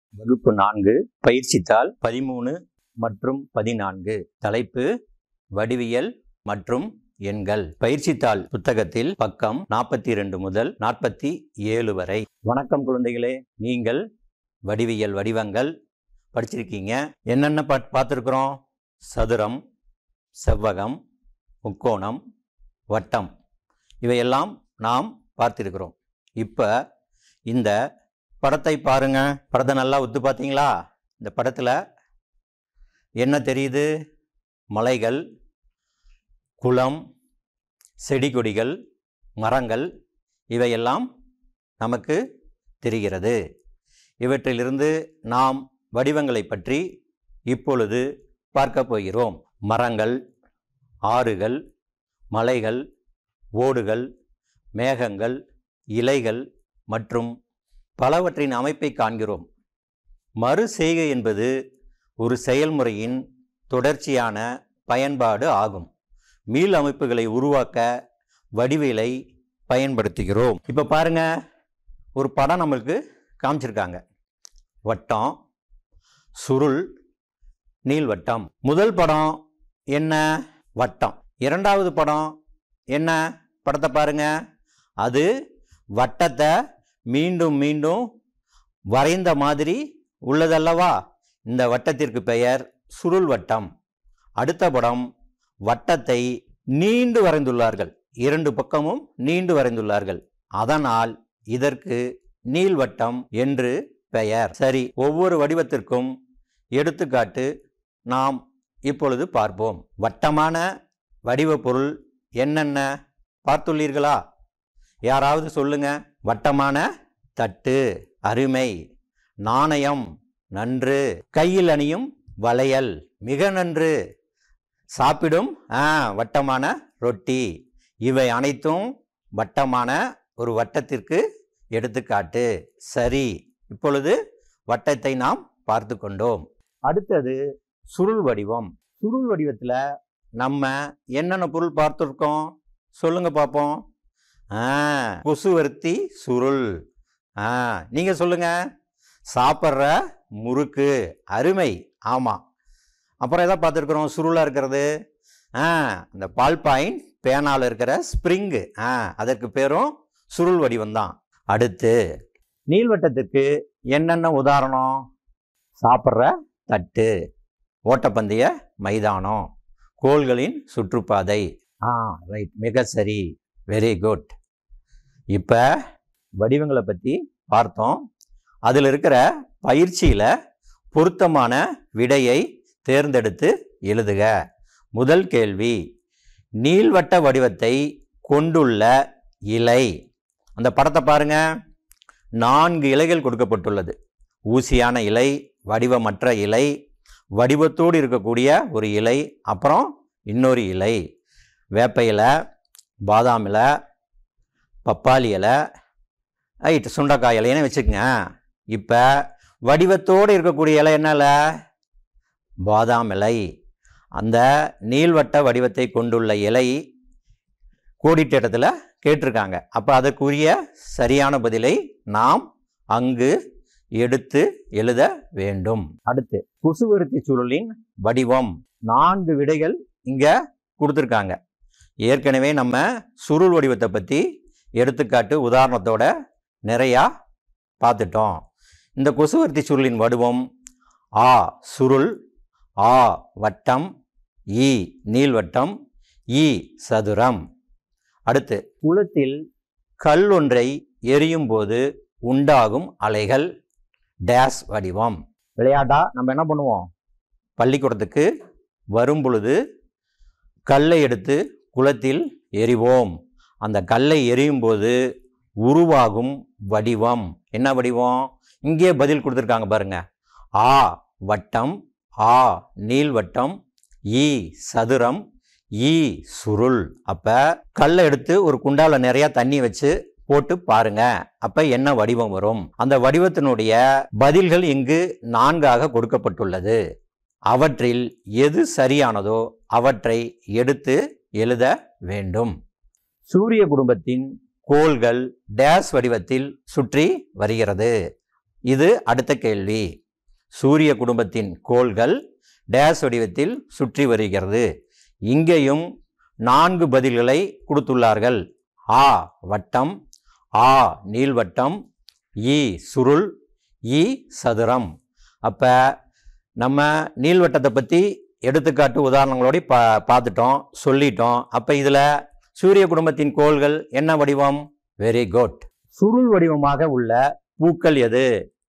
வகுப்பு நான்கு பயிற்சித்தாள் பதிமூணு மற்றும் பதினான்கு தலைப்பு வடிவியல் மற்றும் எண்கள் பயிற்சித்தாள் புத்தகத்தில் பக்கம் நாற்பத்தி இரண்டு முதல் நாற்பத்தி ஏழு வரை வணக்கம் குழந்தைகளே நீங்கள் வடிவியல் வடிவங்கள் படிச்சிருக்கீங்க என்னென்ன பா பார்த்துருக்குறோம் சதுரம் செவ்வகம் முக்கோணம் வட்டம் இவையெல்லாம் நாம் பார்த்திருக்கிறோம் இப்போ இந்த படத்தை பாருங்க படத்தை நல்லா ஒத்து பார்த்தீங்களா இந்த படத்தில் என்ன தெரியுது மலைகள் குளம் செடி கொடிகள் மரங்கள் இவையெல்லாம் நமக்கு தெரிகிறது இவற்றிலிருந்து நாம் வடிவங்களை பற்றி இப்பொழுது பார்க்க போகிறோம் மரங்கள் ஆறுகள் மலைகள் ஓடுகள் மேகங்கள் இலைகள் மற்றும் பலவற்றின் அமைப்பை காண்கிறோம் மறு செய்கை என்பது ஒரு செயல்முறையின் தொடர்ச்சியான பயன்பாடு ஆகும் மீள் அமைப்புகளை உருவாக்க வடிவியலை பயன்படுத்துகிறோம் இப்போ பாருங்க ஒரு படம் நம்மளுக்கு காமிச்சிருக்காங்க வட்டம் சுருள் நீள்வட்டம் முதல் படம் என்ன வட்டம் இரண்டாவது படம் என்ன படத்தை பாருங்க அது வட்டத்தை மீண்டும் மீண்டும் வரைந்த மாதிரி உள்ளதல்லவா இந்த வட்டத்திற்கு பெயர் சுருள் வட்டம் அடுத்த படம் வட்டத்தை நீண்டு வரைந்துள்ளார்கள் இரண்டு பக்கமும் நீண்டு வரைந்துள்ளார்கள் அதனால் இதற்கு நீள்வட்டம் என்று பெயர் சரி ஒவ்வொரு வடிவத்திற்கும் எடுத்துக்காட்டு நாம் இப்பொழுது பார்ப்போம் வட்டமான வடிவ பொருள் என்னென்ன பார்த்துள்ளீர்களா யாராவது சொல்லுங்க வட்டமான தட்டு அருமை நாணயம் நன்று கையில் அணியும் வளையல் மிக நன்று சாப்பிடும் ஆ வட்டமான ரொட்டி இவை அனைத்தும் வட்டமான ஒரு வட்டத்திற்கு எடுத்துக்காட்டு சரி இப்பொழுது வட்டத்தை நாம் பார்த்து கொண்டோம் அடுத்தது சுருள் வடிவம் சுருள் வடிவத்தில் நம்ம என்னென்ன பொருள் பார்த்துருக்கோம் சொல்லுங்க பார்ப்போம் ஆ கொசுவர்த்தி சுருள் ஆ நீங்கள் சொல்லுங்க சாப்பிட்ற முறுக்கு அருமை ஆமாம் அப்புறம் எதை பார்த்துருக்குறோம் சுருளாக இருக்கிறது ஆ இந்த பால் பாயிண்ட் பேனால் இருக்கிற ஸ்ப்ரிங்கு ஆ அதற்கு பேரும் சுருள் வடிவம் தான் அடுத்து நீள்வட்டத்துக்கு என்னென்ன உதாரணம் சாப்பிட்ற தட்டு ஓட்டப்பந்தய மைதானம் கோள்களின் சுற்றுப்பாதை ஆ ரைட் மிக சரி வெரி குட் இப்போ வடிவங்களை பற்றி பார்த்தோம் அதில் இருக்கிற பயிற்சியில் பொருத்தமான விடையை தேர்ந்தெடுத்து எழுதுக முதல் கேள்வி நீள்வட்ட வடிவத்தை கொண்டுள்ள இலை அந்த படத்தை பாருங்க நான்கு இலைகள் கொடுக்கப்பட்டுள்ளது ஊசியான இலை வடிவமற்ற இலை வடிவத்தோடு இருக்கக்கூடிய ஒரு இலை அப்புறம் இன்னொரு இலை வேப்ப இலை பாதாம் இலை பப்பாளி இலை ரைட் சுண்டைக்காய் இலைன்னு வச்சுக்கோங்க இப்போ வடிவத்தோடு இருக்கக்கூடிய இலை என்ன இலை பாதாம் இலை அந்த நீள்வட்ட வடிவத்தை கொண்டுள்ள இலை கோடிட்ட இடத்துல கேட்டிருக்காங்க அப்போ அதற்குரிய சரியான பதிலை நாம் அங்கு எடுத்து எழுத வேண்டும் அடுத்து குசுவருத்தி சுருளின் வடிவம் நான்கு விடைகள் இங்கே கொடுத்துருக்காங்க ஏற்கனவே நம்ம சுருள் வடிவத்தை பற்றி எடுத்துக்காட்டு உதாரணத்தோட நிறையா பார்த்துட்டோம் இந்த கொசுவர்த்தி சுருளின் வடிவம் ஆ சுருள் ஆ வட்டம் இ நீள்வட்டம் இ சதுரம் அடுத்து குளத்தில் கல் ஒன்றை எரியும் போது உண்டாகும் அலைகள் டேஸ் வடிவம் விளையாட்டா நம்ம என்ன பண்ணுவோம் பள்ளிக்கூடத்துக்கு வரும் பொழுது கல்லை எடுத்து குளத்தில் எறிவோம் அந்த கல்லை எரியும் போது உருவாகும் வடிவம் என்ன வடிவம் இங்கே பதில் கொடுத்துருக்காங்க பாருங்க ஆ வட்டம் ஆ நீள்வட்டம் ஈ சதுரம் ஈ சுருள் அப்போ கல்லை எடுத்து ஒரு குண்டால நிறைய தண்ணி வச்சு போட்டு பாருங்க அப்ப என்ன வடிவம் வரும் அந்த வடிவத்தினுடைய பதில்கள் இங்கு நான்காக கொடுக்கப்பட்டுள்ளது அவற்றில் எது சரியானதோ அவற்றை எடுத்து எழுத வேண்டும் சூரிய குடும்பத்தின் கோள்கள் டேஸ் வடிவத்தில் சுற்றி வருகிறது இது அடுத்த கேள்வி சூரிய குடும்பத்தின் கோள்கள் டேஸ் வடிவத்தில் சுற்றி வருகிறது இங்கேயும் நான்கு பதில்களை கொடுத்துள்ளார்கள் ஆ வட்டம் ஆ நீள்வட்டம் இ சுருள் இ சதுரம் அப்போ நம்ம நீள்வட்டத்தை பற்றி எடுத்துக்காட்டு உதாரணங்களோட பா பார்த்துட்டோம் சொல்லிட்டோம் அப்போ இதில் சூரிய குடும்பத்தின் கோள்கள் என்ன வடிவம் வெரி குட் சுருள் வடிவமாக உள்ள பூக்கள் எது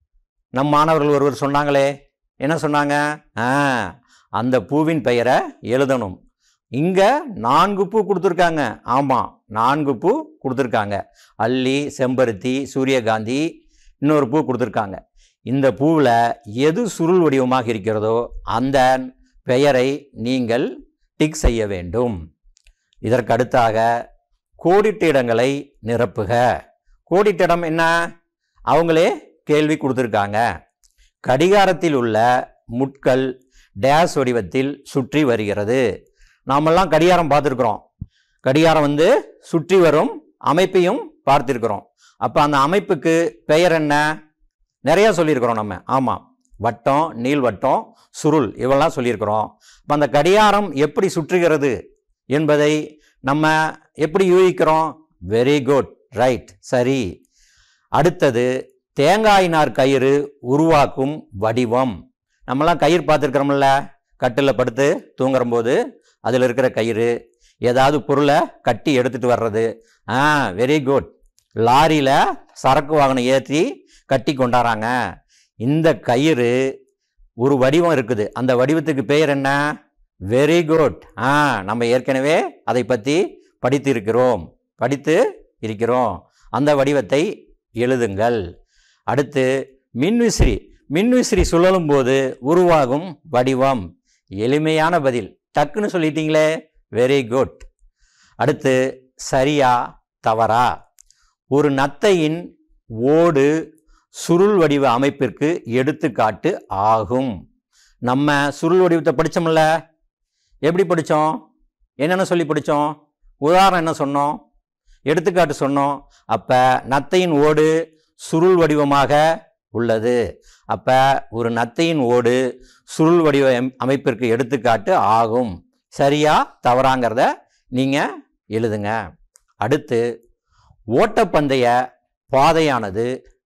நம் மாணவர்கள் ஒருவர் சொன்னாங்களே என்ன சொன்னாங்க ஆ அந்த பூவின் பெயரை எழுதணும் இங்கே நான்கு பூ கொடுத்துருக்காங்க ஆமாம் நான்கு பூ கொடுத்துருக்காங்க அல்லி செம்பருத்தி சூரியகாந்தி இன்னொரு பூ கொடுத்துருக்காங்க இந்த பூவில் எது சுருள் வடிவமாக இருக்கிறதோ அந்த பெயரை நீங்கள் டிக் செய்ய வேண்டும் இதற்கு அடுத்தாக கோடிட்ட இடங்களை நிரப்புக கோடிட்ட இடம் என்ன அவங்களே கேள்வி கொடுத்துருக்காங்க கடிகாரத்தில் உள்ள முட்கள் டேஸ் வடிவத்தில் சுற்றி வருகிறது நாமெல்லாம் கடிகாரம் பார்த்துருக்குறோம் கடிகாரம் வந்து சுற்றி வரும் அமைப்பையும் பார்த்துருக்குறோம் அப்போ அந்த அமைப்புக்கு பெயர் என்ன நிறைய சொல்லியிருக்கிறோம் நம்ம ஆமாம் வட்டம் நீள்வட்டம் சுருள் இவெல்லாம் சொல்லியிருக்கிறோம் அப்போ அந்த கடிகாரம் எப்படி சுற்றுகிறது என்பதை நம்ம எப்படி யூகிக்கிறோம் வெரி குட் ரைட் சரி அடுத்தது தேங்காய் நார் கயிறு உருவாக்கும் வடிவம் நம்மலாம் கயிறு பார்த்துருக்குறோம்ல கட்டில் படுத்து தூங்குறம்போது அதில் இருக்கிற கயிறு ஏதாவது பொருளை கட்டி எடுத்துகிட்டு வர்றது ஆ வெரி குட் லாரியில் சரக்கு வாகனம் ஏற்றி கட்டி கொண்டாடுறாங்க இந்த கயிறு ஒரு வடிவம் இருக்குது அந்த வடிவத்துக்கு பெயர் என்ன வெரி குட் ஆ நம்ம ஏற்கனவே அதை பற்றி படித்து இருக்கிறோம் படித்து இருக்கிறோம் அந்த வடிவத்தை எழுதுங்கள் அடுத்து மின்விசிறி மின்விசிறி சுழலும் போது உருவாகும் வடிவம் எளிமையான பதில் டக்குன்னு சொல்லிட்டீங்களே வெரி குட் அடுத்து சரியா தவறா ஒரு நத்தையின் ஓடு சுருள் வடிவ அமைப்பிற்கு எடுத்துக்காட்டு ஆகும் நம்ம சுருள் வடிவத்தை படித்தோம்ல எப்படி படித்தோம் என்னென்ன சொல்லி படித்தோம் உதாரணம் என்ன சொன்னோம் எடுத்துக்காட்டு சொன்னோம் அப்போ நத்தையின் ஓடு சுருள் வடிவமாக உள்ளது அப்போ ஒரு நத்தையின் ஓடு சுருள் வடிவ அம்- அமைப்பிற்கு எடுத்துக்காட்டு ஆகும் சரியா தவறாங்கிறத நீங்கள் எழுதுங்க அடுத்து ஓட்டப்பந்தய பாதையானது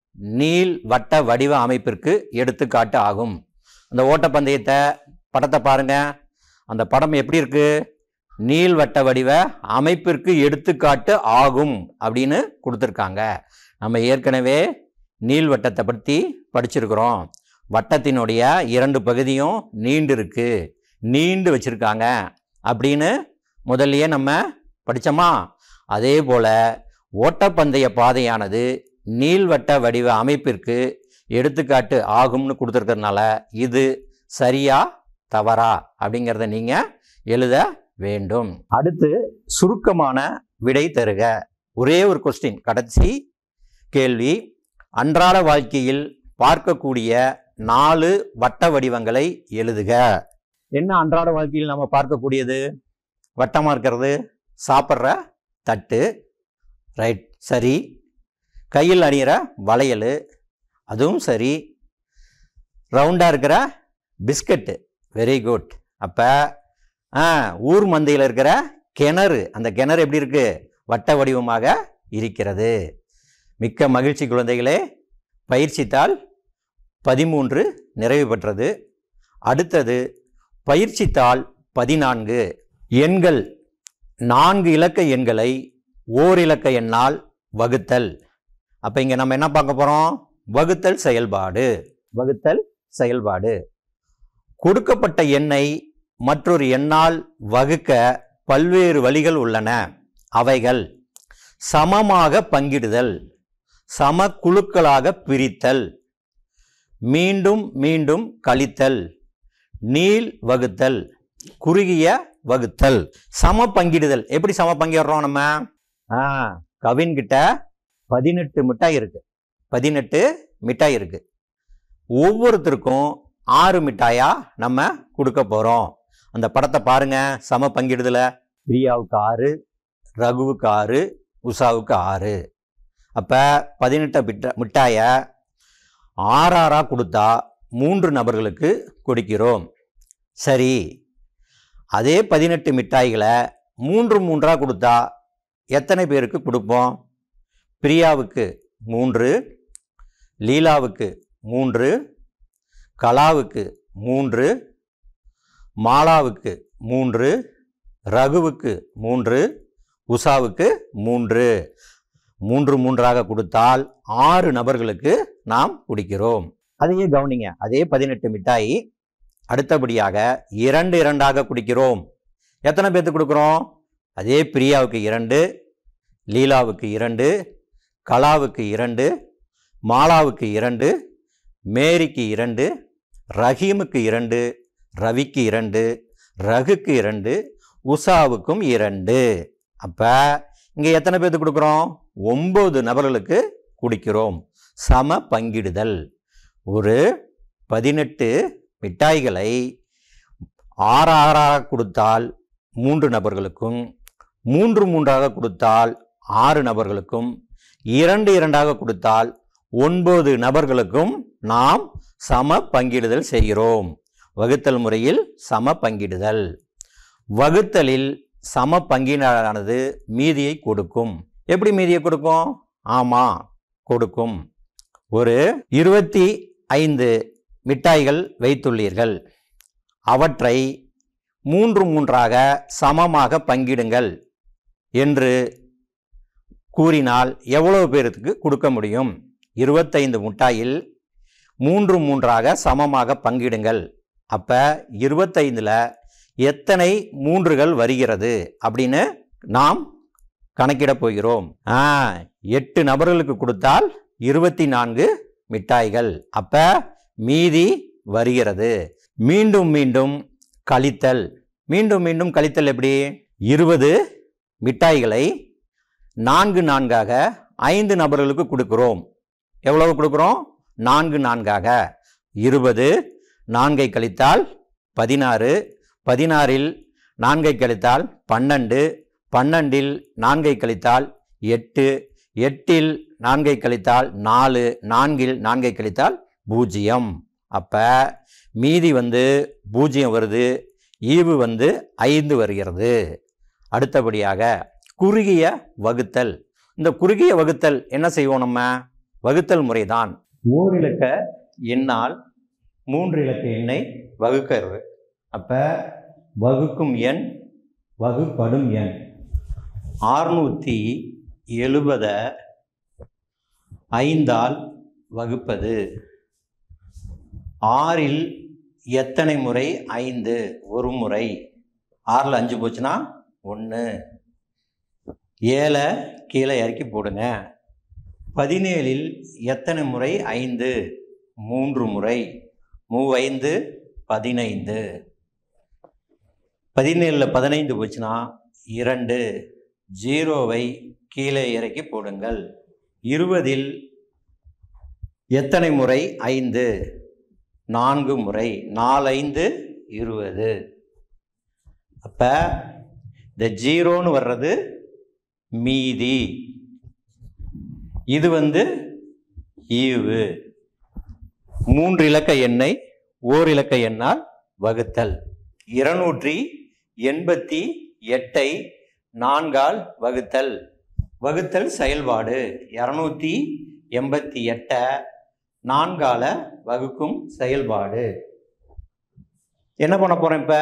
நீள் வட்ட வடிவ அமைப்பிற்கு எடுத்துக்காட்டு ஆகும் அந்த ஓட்டப்பந்தயத்தை படத்தை பாருங்க அந்த படம் எப்படி இருக்கு நீள்வட்ட வடிவ அமைப்பிற்கு எடுத்துக்காட்டு ஆகும் அப்படின்னு கொடுத்துருக்காங்க நம்ம ஏற்கனவே நீள்வட்டத்தை பற்றி படிச்சிருக்கிறோம் வட்டத்தினுடைய இரண்டு பகுதியும் நீண்டு இருக்கு நீண்டு வச்சிருக்காங்க அப்படின்னு முதல்லயே நம்ம படிச்சோமா அதே போல ஓட்டப்பந்தய பாதையானது நீள்வட்ட வடிவ அமைப்பிற்கு எடுத்துக்காட்டு ஆகும்னு கொடுத்துருக்கறதுனால இது சரியா தவறா அப்படிங்கிறத நீங்க எழுத வேண்டும் அடுத்து சுருக்கமான விடை தருக ஒரே ஒரு கொஸ்டின் கடைசி கேள்வி அன்றாட வாழ்க்கையில் பார்க்கக்கூடிய நாலு வட்ட வடிவங்களை எழுதுக என்ன அன்றாட வாழ்க்கையில் நம்ம பார்க்கக்கூடியது வட்டமாக இருக்கிறது சாப்பிட்ற தட்டு ரைட் சரி கையில் அணிகிற வளையல் அதுவும் சரி ரவுண்டாக இருக்கிற பிஸ்கட்டு வெரி குட் அப்போ ஆ ஊர் மந்தையில் இருக்கிற கிணறு அந்த கிணறு எப்படி இருக்கு வட்ட வடிவமாக இருக்கிறது மிக்க மகிழ்ச்சி குழந்தைகளே பயிற்சித்தாள் பதிமூன்று நிறைவு பெற்றது அடுத்தது பயிற்சித்தாள் பதினான்கு எண்கள் நான்கு இலக்க எண்களை ஓர் இலக்க எண்ணால் வகுத்தல் அப்போ இங்கே நம்ம என்ன பார்க்க போகிறோம் வகுத்தல் செயல்பாடு வகுத்தல் செயல்பாடு கொடுக்கப்பட்ட எண்ணை மற்றொரு எண்ணால் வகுக்க பல்வேறு வழிகள் உள்ளன அவைகள் சமமாக பங்கிடுதல் சம குழுக்களாக பிரித்தல் மீண்டும் மீண்டும் கழித்தல் நீள் வகுத்தல் குறுகிய வகுத்தல் சம பங்கிடுதல் எப்படி சம பங்கிடுறோம் நம்ம ஆ கவின் கிட்ட பதினெட்டு மிட்டாய் இருக்கு பதினெட்டு மிட்டாய் இருக்கு ஒவ்வொருத்தருக்கும் ஆறு மிட்டாயா நம்ம கொடுக்க போறோம் அந்த படத்தை பாருங்க சம பங்கிடுதல பிரியாவுக்கு ஆறு ரகுவுக்கு ஆறு உஷாவுக்கு ஆறு அப்போ பதினெட்டு மிட்ட மிட்டாயை ஆறாறாக கொடுத்தா மூன்று நபர்களுக்கு கொடுக்கிறோம் சரி அதே பதினெட்டு மிட்டாய்களை மூன்று மூன்றாக கொடுத்தா எத்தனை பேருக்கு கொடுப்போம் பிரியாவுக்கு மூன்று லீலாவுக்கு மூன்று கலாவுக்கு மூன்று மாலாவுக்கு மூன்று ரகுவுக்கு மூன்று உஷாவுக்கு மூன்று மூன்று மூன்றாக கொடுத்தால் ஆறு நபர்களுக்கு நாம் குடிக்கிறோம் அதையே கவனிங்க அதே பதினெட்டு மிட்டாய் அடுத்தபடியாக இரண்டு இரண்டாக குடிக்கிறோம் எத்தனை பேர்த்துக்கு கொடுக்குறோம் அதே பிரியாவுக்கு இரண்டு லீலாவுக்கு இரண்டு கலாவுக்கு இரண்டு மாலாவுக்கு இரண்டு மேரிக்கு இரண்டு ரஹீமுக்கு இரண்டு ரவிக்கு இரண்டு ரகுக்கு இரண்டு உஷாவுக்கும் இரண்டு அப்போ இங்கே எத்தனை பேர்த்துக்கு கொடுக்குறோம் ஒம்பது நபர்களுக்கு குடிக்கிறோம் சம பங்கிடுதல் ஒரு பதினெட்டு மிட்டாய்களை ஆறு ஆறாக கொடுத்தால் மூன்று நபர்களுக்கும் மூன்று மூன்றாக கொடுத்தால் ஆறு நபர்களுக்கும் இரண்டு இரண்டாக கொடுத்தால் ஒன்பது நபர்களுக்கும் நாம் சம பங்கிடுதல் செய்கிறோம் வகுத்தல் முறையில் சம பங்கிடுதல் வகுத்தலில் சம பங்கினரானது மீதியை கொடுக்கும் எப்படி மீதியை கொடுக்கும் ஆமாம் கொடுக்கும் ஒரு இருபத்தி ஐந்து மிட்டாய்கள் வைத்துள்ளீர்கள் அவற்றை மூன்று மூன்றாக சமமாக பங்கிடுங்கள் என்று கூறினால் எவ்வளவு பேருக்கு கொடுக்க முடியும் இருபத்தைந்து முட்டாயில் மூன்று மூன்றாக சமமாக பங்கிடுங்கள் அப்போ இருபத்தைந்தில் எத்தனை மூன்றுகள் வருகிறது அப்படின்னு நாம் கணக்கிடப் போகிறோம் ஆ எட்டு நபர்களுக்கு கொடுத்தால் இருபத்தி நான்கு மிட்டாய்கள் அப்போ மீதி வருகிறது மீண்டும் மீண்டும் கழித்தல் மீண்டும் மீண்டும் கழித்தல் எப்படி இருபது மிட்டாய்களை நான்கு நான்காக ஐந்து நபர்களுக்கு கொடுக்கிறோம் எவ்வளவு கொடுக்குறோம் நான்கு நான்காக இருபது நான்கை கழித்தால் பதினாறு பதினாறில் நான்கை கழித்தால் பன்னெண்டு பன்னெண்டில் நான்கை கழித்தால் எட்டு எட்டில் நான்கை கழித்தால் நாலு நான்கில் நான்கை கழித்தால் பூஜ்ஜியம் அப்போ மீதி வந்து பூஜ்ஜியம் வருது ஈவு வந்து ஐந்து வருகிறது அடுத்தபடியாக குறுகிய வகுத்தல் இந்த குறுகிய வகுத்தல் என்ன செய்வோம் நம்ம வகுத்தல் முறைதான் ஓரிலக்க எண்ணால் மூன்று இலக்க எண்ணை வகுக்கிறது அப்போ வகுக்கும் எண் வகுப்படும் எண் ஆறுநூற்றி எழுபதை ஐந்தால் வகுப்பது ஆறில் எத்தனை முறை ஐந்து ஒரு முறை ஆறில் அஞ்சு போச்சுன்னா ஒன்று ஏழை கீழே இறக்கி போடுங்க பதினேழில் எத்தனை முறை ஐந்து மூன்று முறை மூவைந்து பதினைந்து பதினேழில் பதினைந்து போச்சுன்னா இரண்டு ஜீரோவை கீழே இறக்கி போடுங்கள் இருபதில் எத்தனை முறை ஐந்து நான்கு முறை நாலைந்து இருபது அப்போ இந்த ஜீரோன்னு வர்றது மீதி இது வந்து ஈவு மூன்று இலக்க எண்ணை ஓர் இலக்க எண்ணால் வகுத்தல் இருநூற்றி எண்பத்தி எட்டை நான்கால் வகுத்தல் வகுத்தல் செயல்பாடு இரநூத்தி எண்பத்தி எட்டை நான்கால வகுக்கும் செயல்பாடு என்ன பண்ண போறோம் இப்ப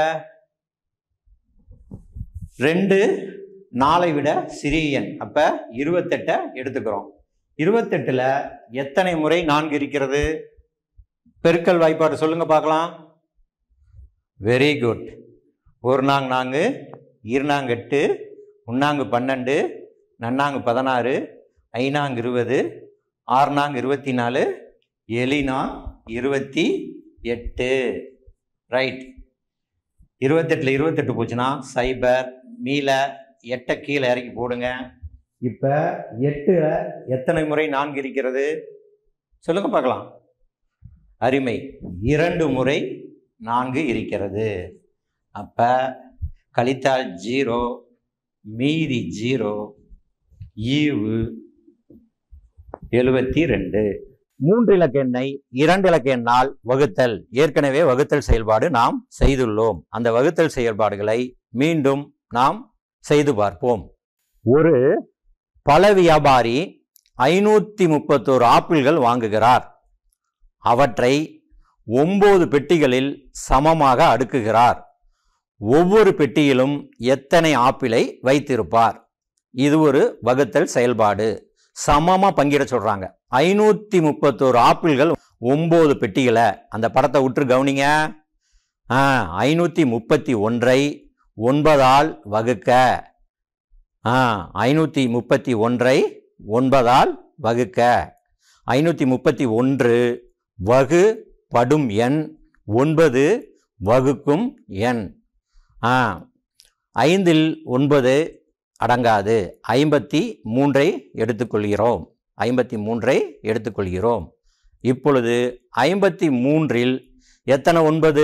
ரெண்டு நாலை விட சிறிய எண் அப்ப இருபத்தெட்டை எடுத்துக்கிறோம் இருபத்தெட்டுல எத்தனை முறை நான்கு இருக்கிறது பெருக்கல் வாய்ப்பாடு சொல்லுங்க பார்க்கலாம் வெரி குட் ஒரு நாங் நான்கு இருநாங்க எட்டு உண்ணாங்கு பன்னெண்டு நன்னாங்கு பதினாறு ஐநாங்கு இருபது ஆறுநாங்கு இருபத்தி நாலு எலினா இருபத்தி எட்டு ரைட் இருபத்தெட்டில் இருபத்தெட்டு போச்சுன்னா சைபர் மீல எட்டை கீழே இறக்கி போடுங்க இப்போ எட்டில் எத்தனை முறை நான்கு இருக்கிறது சொல்லுங்க பார்க்கலாம் அருமை இரண்டு முறை நான்கு இருக்கிறது அப்போ கழித்தால் ஜீரோ மீதி ஜீரோ ஈவு எழுபத்தி ரெண்டு மூன்று இலக்க எண்ணை இரண்டு இலக்க எண்ணால் வகுத்தல் ஏற்கனவே வகுத்தல் செயல்பாடு நாம் செய்துள்ளோம் அந்த வகுத்தல் செயல்பாடுகளை மீண்டும் நாம் செய்து பார்ப்போம் ஒரு பல வியாபாரி ஐநூத்தி முப்பத்தோரு ஆப்பிள்கள் வாங்குகிறார் அவற்றை ஒன்பது பெட்டிகளில் சமமாக அடுக்குகிறார் ஒவ்வொரு பெட்டியிலும் எத்தனை ஆப்பிளை வைத்திருப்பார் இது ஒரு வகுத்தல் செயல்பாடு சமமா பங்கிட சொல்றாங்க ஐநூத்தி முப்பத்தோரு ஆப்பிள்கள் ஒன்பது பெட்டிகளை அந்த படத்தை விட்டு கவனிங்க ஆ ஐநூத்தி முப்பத்தி ஒன்றை ஒன்பதால் வகுக்க ஆ ஐநூற்றி முப்பத்தி ஒன்றை ஒன்பதால் வகுக்க ஐநூற்றி முப்பத்தி ஒன்று வகு படும் எண் ஒன்பது வகுக்கும் எண் ஆ ஐந்தில் ஒன்பது அடங்காது ஐம்பத்தி மூன்றை எடுத்துக்கொள்கிறோம் ஐம்பத்தி மூன்றை எடுத்துக்கொள்கிறோம் இப்பொழுது ஐம்பத்தி மூன்றில் எத்தனை ஒன்பது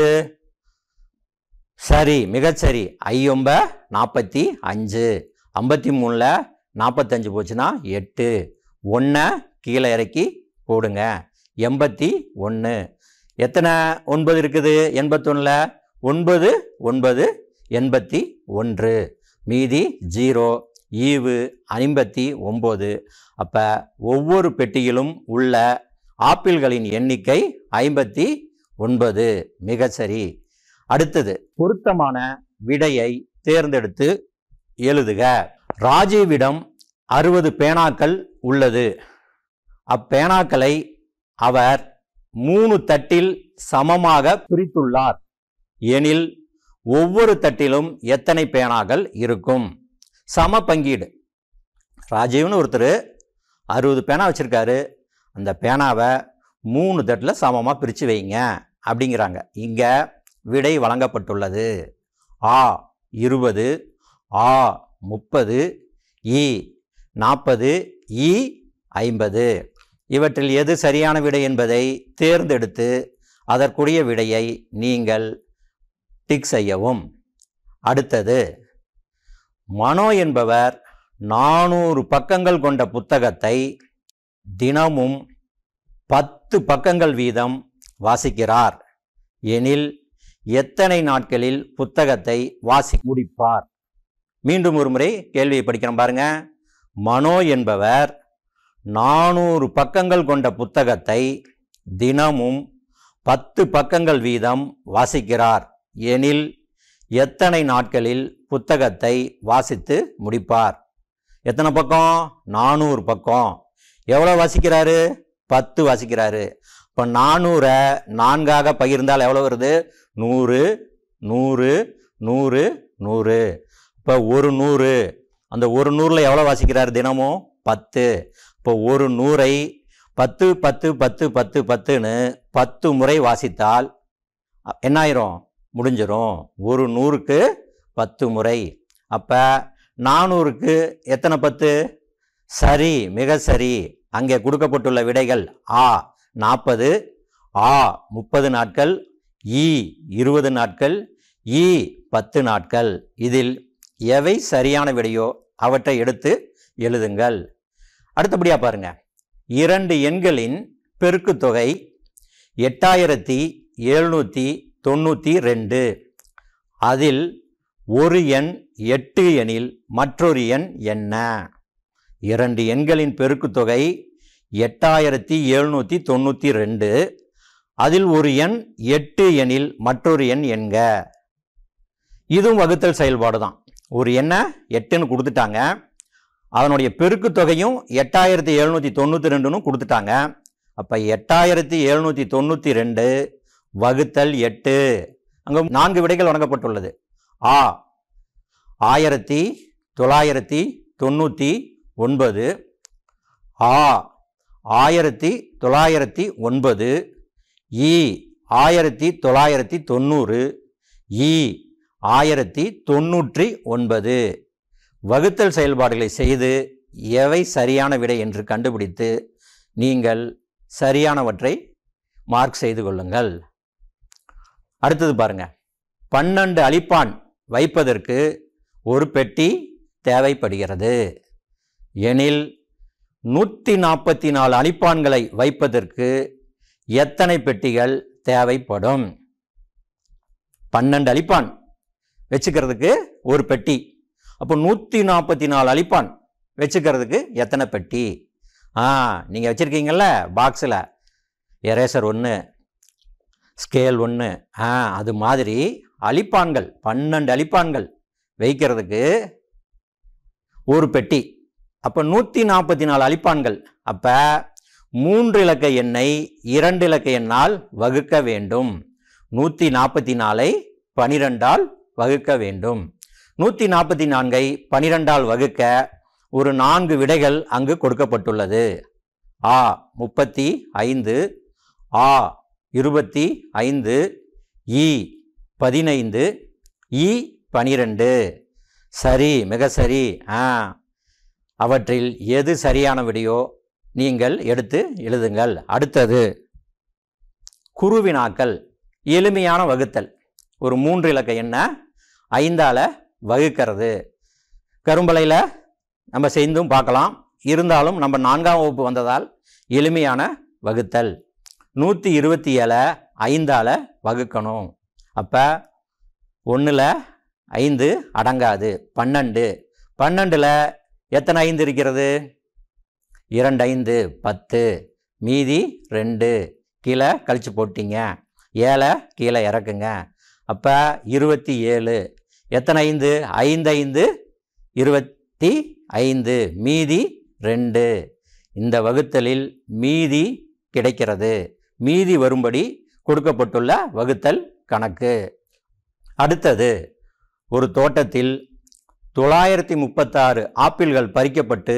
சரி மிகச்சரி ஐயொம்ப நாற்பத்தி அஞ்சு ஐம்பத்தி மூணில் நாற்பத்தஞ்சு போச்சுன்னா எட்டு ஒன்றை கீழே இறக்கி போடுங்க எண்பத்தி ஒன்று எத்தனை ஒன்பது இருக்குது எண்பத்தொன்னில் ஒன்பது ஒன்பது எண்பத்தி ஒன்று மீதி ஜீரோ ஈவு ஐம்பத்தி ஒம்பது அப்போ ஒவ்வொரு பெட்டியிலும் உள்ள ஆப்பிள்களின் எண்ணிக்கை ஐம்பத்தி ஒன்பது மிகச்சரி அடுத்தது பொருத்தமான விடையை தேர்ந்தெடுத்து எழுதுக ராஜீவிடம் அறுபது பேனாக்கள் உள்ளது அப்பேனாக்களை அவர் மூணு தட்டில் சமமாக பிரித்துள்ளார் எனில் ஒவ்வொரு தட்டிலும் எத்தனை பேனாக்கள் இருக்கும் சம பங்கீடு ராஜீவ்னு ஒருத்தர் அறுபது பேனா வச்சிருக்காரு அந்த பேனாவை மூணு தட்டில் சமமாக பிரித்து வைங்க அப்படிங்கிறாங்க இங்கே விடை வழங்கப்பட்டுள்ளது ஆ இருபது ஆ முப்பது இ நாற்பது இ ஐம்பது இவற்றில் எது சரியான விடை என்பதை தேர்ந்தெடுத்து அதற்குரிய விடையை நீங்கள் டிக் செய்யவும் அடுத்தது மனோ என்பவர் நானூறு பக்கங்கள் கொண்ட புத்தகத்தை தினமும் பத்து பக்கங்கள் வீதம் வாசிக்கிறார் எனில் எத்தனை நாட்களில் புத்தகத்தை வாசி முடிப்பார் மீண்டும் ஒரு முறை கேள்வியை படிக்கிறோம் பாருங்க மனோ என்பவர் நானூறு பக்கங்கள் கொண்ட புத்தகத்தை தினமும் பத்து பக்கங்கள் வீதம் வாசிக்கிறார் எனில் எத்தனை நாட்களில் புத்தகத்தை வாசித்து முடிப்பார் எத்தனை பக்கம் நானூறு பக்கம் எவ்வளோ வாசிக்கிறாரு பத்து வாசிக்கிறாரு இப்போ நானூறை நான்காக பகிர்ந்தால் எவ்வளோ வருது நூறு நூறு நூறு நூறு இப்போ ஒரு நூறு அந்த ஒரு நூறில் எவ்வளோ வாசிக்கிறார் தினமும் பத்து இப்போ ஒரு நூறை பத்து பத்து பத்து பத்து பத்துன்னு பத்து முறை வாசித்தால் அ- என்ன ஆயிரும் முடிஞ்சிரும் ஒரு நூறுக்கு பத்து முறை அப்போ நானூறுக்கு எத்தனை பத்து சரி மிக சரி அங்கே கொடுக்கப்பட்டுள்ள விடைகள் ஆ நாற்பது ஆ முப்பது நாட்கள் இ இருபது நாட்கள் இ பத்து நாட்கள் இதில் எவை சரியான விடையோ அவற்றை எடுத்து எழுதுங்கள் அடுத்தபடியாக பாருங்க இரண்டு எண்களின் பெருக்குத் தொகை எட்டாயிரத்தி எழுநூற்றி தொண்ணூற்றி ரெண்டு அதில் ஒரு எண் எட்டு எனில் மற்றொரு எண் என்ன இரண்டு எண்களின் பெருக்குத் தொகை எட்டாயிரத்தி எழுநூற்றி தொண்ணூற்றி ரெண்டு அதில் ஒரு எண் எட்டு எனில் மற்றொரு எண் என்க இதுவும் வகுத்தல் செயல்பாடு தான் ஒரு எண்ணை எட்டுன்னு கொடுத்துட்டாங்க அதனுடைய பெருக்குத் தொகையும் எட்டாயிரத்தி எழுநூற்றி தொண்ணூற்றி ரெண்டுன்னு கொடுத்துட்டாங்க அப்போ எட்டாயிரத்தி எழுநூற்றி தொண்ணூற்றி ரெண்டு வகுத்தல் எட்டு அங்கே நான்கு விடைகள் வழங்கப்பட்டுள்ளது ஆ ஆயிரத்தி தொள்ளாயிரத்தி தொண்ணூற்றி ஒன்பது ஆ ஆயிரத்தி தொள்ளாயிரத்தி ஒன்பது இ ஆயிரத்தி தொள்ளாயிரத்தி தொண்ணூறு இ ஆயிரத்தி தொண்ணூற்றி ஒன்பது வகுத்தல் செயல்பாடுகளை செய்து எவை சரியான விடை என்று கண்டுபிடித்து நீங்கள் சரியானவற்றை மார்க் செய்து கொள்ளுங்கள் அடுத்தது பாருங்க பன்னெண்டு அழிப்பான் வைப்பதற்கு ஒரு பெட்டி தேவைப்படுகிறது எனில் நூற்றி நாற்பத்தி நாலு அழிப்பான்களை வைப்பதற்கு எத்தனை பெட்டிகள் தேவைப்படும் பன்னெண்டு அழிப்பான் வச்சுக்கிறதுக்கு ஒரு பெட்டி அப்போ நூற்றி நாற்பத்தி நாலு அழிப்பான் வச்சுக்கிறதுக்கு எத்தனை பெட்டி ஆ நீங்கள் வச்சுருக்கீங்கல்ல பாக்ஸில் எரேசர் ஒன்று ஸ்கேல் ஒன்று ஆ அது மாதிரி அழிப்பான்கள் பன்னெண்டு அழிப்பான்கள் வைக்கிறதுக்கு ஒரு பெட்டி அப்போ நூற்றி நாற்பத்தி நாலு அழிப்பான்கள் அப்போ மூன்று இலக்க எண்ணை இரண்டு இலக்க எண்ணால் வகுக்க வேண்டும் நூற்றி நாற்பத்தி நாலை பனிரெண்டால் வகுக்க வேண்டும் நூற்றி நாற்பத்தி நான்கை பனிரெண்டால் வகுக்க ஒரு நான்கு விடைகள் அங்கு கொடுக்கப்பட்டுள்ளது ஆ முப்பத்தி ஐந்து ஆ இருபத்தி ஐந்து இ பதினைந்து இ பனிரெண்டு சரி மிக சரி ஆ அவற்றில் எது சரியான விடையோ நீங்கள் எடுத்து எழுதுங்கள் அடுத்தது குருவினாக்கள் எளிமையான வகுத்தல் ஒரு மூன்று இலக்க எண்ணை ஐந்தால் வகுக்கிறது கரும்பலையில் நம்ம செய்தும் பார்க்கலாம் இருந்தாலும் நம்ம நான்காம் வகுப்பு வந்ததால் எளிமையான வகுத்தல் நூற்றி இருபத்தி ஏழை ஐந்தால் வகுக்கணும் அப்போ ஒன்றில் ஐந்து அடங்காது பன்னெண்டு பன்னெண்டில் எத்தனை ஐந்து இருக்கிறது இரண்டு ஐந்து பத்து மீதி ரெண்டு கீழே கழிச்சு போட்டீங்க ஏழை கீழே இறக்குங்க அப்போ இருபத்தி ஏழு எத்தனை ஐந்து ஐந்து ஐந்து இருபத்தி ஐந்து மீதி ரெண்டு இந்த வகுத்தலில் மீதி கிடைக்கிறது மீதி வரும்படி கொடுக்கப்பட்டுள்ள வகுத்தல் கணக்கு அடுத்தது ஒரு தோட்டத்தில் தொள்ளாயிரத்தி முப்பத்தாறு ஆப்பிள்கள் பறிக்கப்பட்டு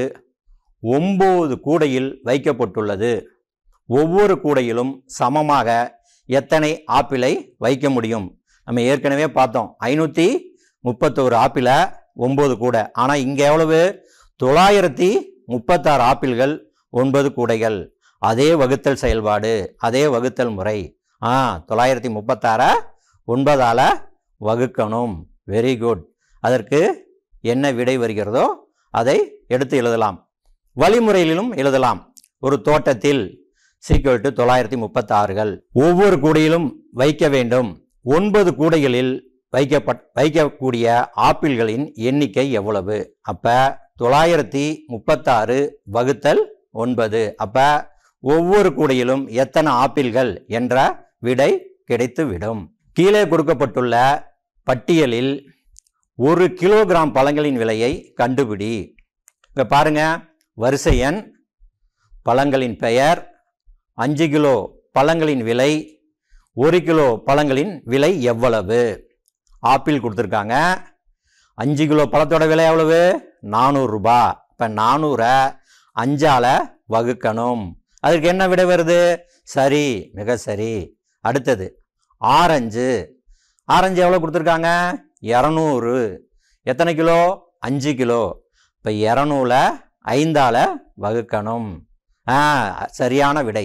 ஒம்பது கூடையில் வைக்கப்பட்டுள்ளது ஒவ்வொரு கூடையிலும் சமமாக எத்தனை ஆப்பிளை வைக்க முடியும் நம்ம ஏற்கனவே பார்த்தோம் ஐநூற்றி முப்பத்தோரு ஆப்பிளை ஒம்பது கூடை ஆனால் இங்கே எவ்வளவு தொள்ளாயிரத்தி முப்பத்தாறு ஆப்பிள்கள் ஒன்பது கூடைகள் அதே வகுத்தல் செயல்பாடு அதே வகுத்தல் முறை ஆ தொள்ளாயிரத்தி முப்பத்தாறை ஒன்பதால் வகுக்கணும் வெரி குட் அதற்கு என்ன விடை வருகிறதோ அதை எடுத்து எழுதலாம் வழிமுறையிலும் எழுதலாம் ஒரு தோட்டத்தில் சீக்கிரம் டு தொள்ளாயிரத்தி முப்பத்தாறுகள் ஒவ்வொரு கூடையிலும் வைக்க வேண்டும் ஒன்பது கூடைகளில் வைக்கப்பட் வைக்கக்கூடிய ஆப்பிள்களின் எண்ணிக்கை எவ்வளவு அப்ப தொள்ளாயிரத்தி முப்பத்தாறு வகுத்தல் ஒன்பது அப்ப ஒவ்வொரு கூடையிலும் எத்தனை ஆப்பிள்கள் என்ற விடை கிடைத்துவிடும் கீழே கொடுக்கப்பட்டுள்ள பட்டியலில் ஒரு கிலோகிராம் பழங்களின் விலையை கண்டுபிடி இங்க பாருங்க வரிசை எண் பழங்களின் பெயர் அஞ்சு கிலோ பழங்களின் விலை ஒரு கிலோ பழங்களின் விலை எவ்வளவு ஆப்பிள் கொடுத்துருக்காங்க அஞ்சு கிலோ பழத்தோட விலை எவ்வளவு நானூறுரூபா இப்போ நானூறை அஞ்சால் வகுக்கணும் அதுக்கு என்ன விடை வருது சரி மிக சரி அடுத்தது ஆரஞ்சு ஆரஞ்சு எவ்வளோ கொடுத்துருக்காங்க இரநூறு எத்தனை கிலோ அஞ்சு கிலோ இப்போ இரநூல ஐந்தால் வகுக்கணும் ஆ சரியான விடை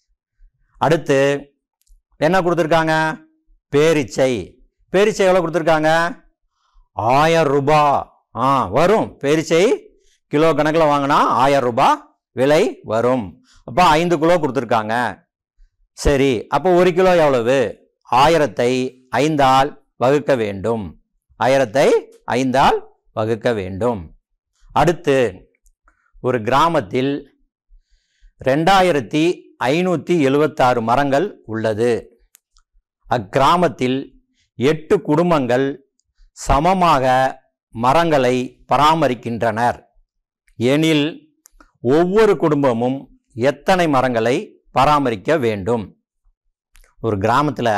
அடுத்து என்ன கொடுத்துருக்காங்க பேரிச்சை பேரிச்சை எவ்வளோ கொடுத்துருக்காங்க ஆயிரம் ரூபாய் ஆ வரும் பேரிச்சை கிலோ கணக்கில் வாங்கினா ஆயிரம் ரூபாய் விலை வரும் அப்போ ஐந்து கிலோ கொடுத்துருக்காங்க சரி அப்போ ஒரு கிலோ எவ்வளவு ஆயிரத்தை ஐந்தால் வகுக்க வேண்டும் ஆயிரத்தை ஐந்தால் வகுக்க வேண்டும் அடுத்து ஒரு கிராமத்தில் ரெண்டாயிரத்தி ஐநூற்றி எழுபத்தாறு மரங்கள் உள்ளது அக்கிராமத்தில் எட்டு குடும்பங்கள் சமமாக மரங்களை பராமரிக்கின்றனர் எனில் ஒவ்வொரு குடும்பமும் எத்தனை மரங்களை பராமரிக்க வேண்டும் ஒரு கிராமத்தில்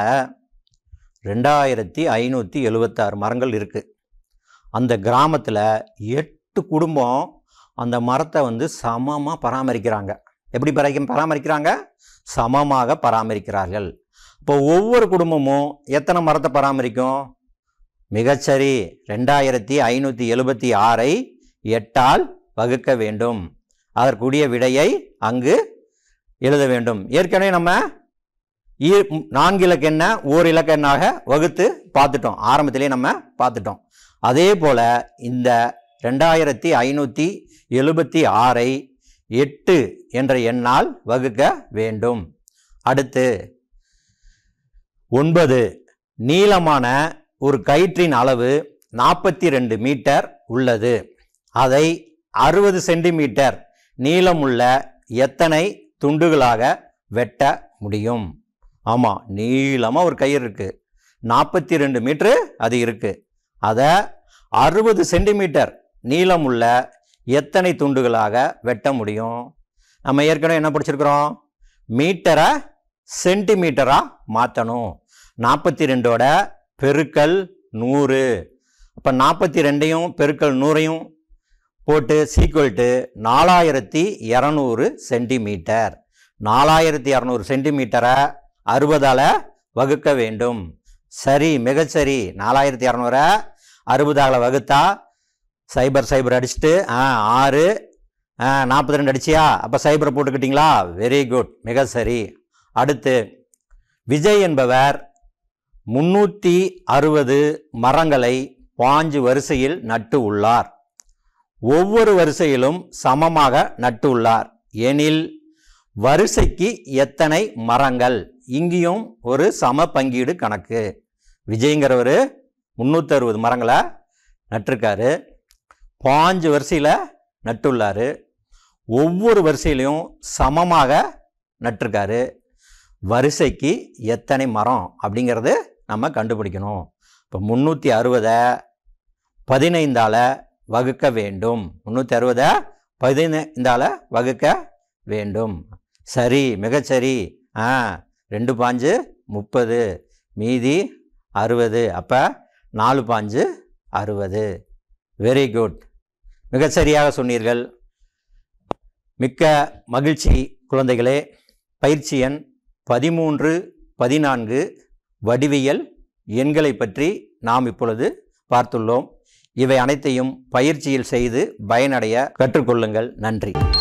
ரெண்டாயிரத்தி ஐநூற்றி எழுபத்தாறு மரங்கள் இருக்குது அந்த கிராமத்தில் எட்டு குடும்பம் அந்த மரத்தை வந்து சமமாக பராமரிக்கிறாங்க எப்படி பராமரி பராமரிக்கிறாங்க சமமாக பராமரிக்கிறார்கள் இப்போ ஒவ்வொரு குடும்பமும் எத்தனை மரத்தை பராமரிக்கும் மிகச்சரி ரெண்டாயிரத்தி ஐநூற்றி எழுபத்தி ஆறை எட்டால் வகுக்க வேண்டும் அதற்குரிய விடையை அங்கு எழுத வேண்டும் ஏற்கனவே நம்ம ஈ- நான்கு இலக்க எண்ண ஓர் இலக்க எண்ணாக வகுத்து பார்த்துட்டோம் ஆரம்பத்திலே நம்ம பார்த்துட்டோம் அதே போல் இந்த ரெண்டாயிரத்தி ஐநூற்றி எழுபத்தி ஆறை எட்டு என்ற எண்ணால் வகுக்க வேண்டும் அடுத்து ஒன்பது நீளமான ஒரு கயிற்றின் அளவு நாற்பத்தி ரெண்டு மீட்டர் உள்ளது அதை அறுபது சென்டிமீட்டர் நீளமுள்ள எத்தனை துண்டுகளாக வெட்ட முடியும் ஆமாம் நீளமாக ஒரு கயிறு இருக்குது நாற்பத்தி ரெண்டு மீட்ரு அது இருக்குது அதை அறுபது சென்டிமீட்டர் நீளமுள்ள எத்தனை துண்டுகளாக வெட்ட முடியும் நம்ம ஏற்கனவே என்ன படிச்சிருக்கிறோம் மீட்டரை சென்டிமீட்டராக மாற்றணும் நாற்பத்தி ரெண்டோட பெருக்கல் நூறு அப்போ நாற்பத்தி ரெண்டையும் பெருக்கல் நூறையும் போட்டு சீக்குவல்ட்டு நாலாயிரத்தி இரநூறு சென்டிமீட்டர் நாலாயிரத்தி இரநூறு சென்டிமீட்டரை அறுபதால் வகுக்க வேண்டும் சரி மிகச்சரி நாலாயிரத்தி இரநூறை அறுபதால் வகுத்தா சைபர் சைபர் அடிச்சுட்டு ஆ ஆறு ஆ நாற்பத்தி ரெண்டு அடிச்சியா அப்போ சைபரை போட்டுக்கிட்டீங்களா வெரி குட் மிக சரி அடுத்து விஜய் என்பவர் முன்னூற்றி அறுபது மரங்களை பாஞ்சு வரிசையில் நட்டு உள்ளார் ஒவ்வொரு வரிசையிலும் சமமாக நட்டு உள்ளார் எனில் வரிசைக்கு எத்தனை மரங்கள் இங்கேயும் ஒரு சம பங்கீடு கணக்கு விஜய்ங்கிறவர் முந்நூற்றி அறுபது மரங்களை நட்டிருக்காரு பாஞ்சு வரிசையில் நட்டுள்ளார் ஒவ்வொரு வரிசையிலையும் சமமாக நட்டிருக்காரு வரிசைக்கு எத்தனை மரம் அப்படிங்கிறது நம்ம கண்டுபிடிக்கணும் இப்போ முந்நூற்றி அறுபதை பதினைந்தால் வகுக்க வேண்டும் முந்நூற்றி அறுபதை பதினைந்தால் வகுக்க வேண்டும் சரி மிகச்சரி ஆ ரெண்டு பாஞ்சு முப்பது மீதி அறுபது அப்போ நாலு பாஞ்சு அறுபது வெரி குட் மிகச்சரியாக சொன்னீர்கள் மிக்க மகிழ்ச்சி குழந்தைகளே பயிற்சி எண் பதிமூன்று பதினான்கு வடிவியல் எண்களை பற்றி நாம் இப்பொழுது பார்த்துள்ளோம் இவை அனைத்தையும் பயிற்சியில் செய்து பயனடைய கற்றுக்கொள்ளுங்கள் நன்றி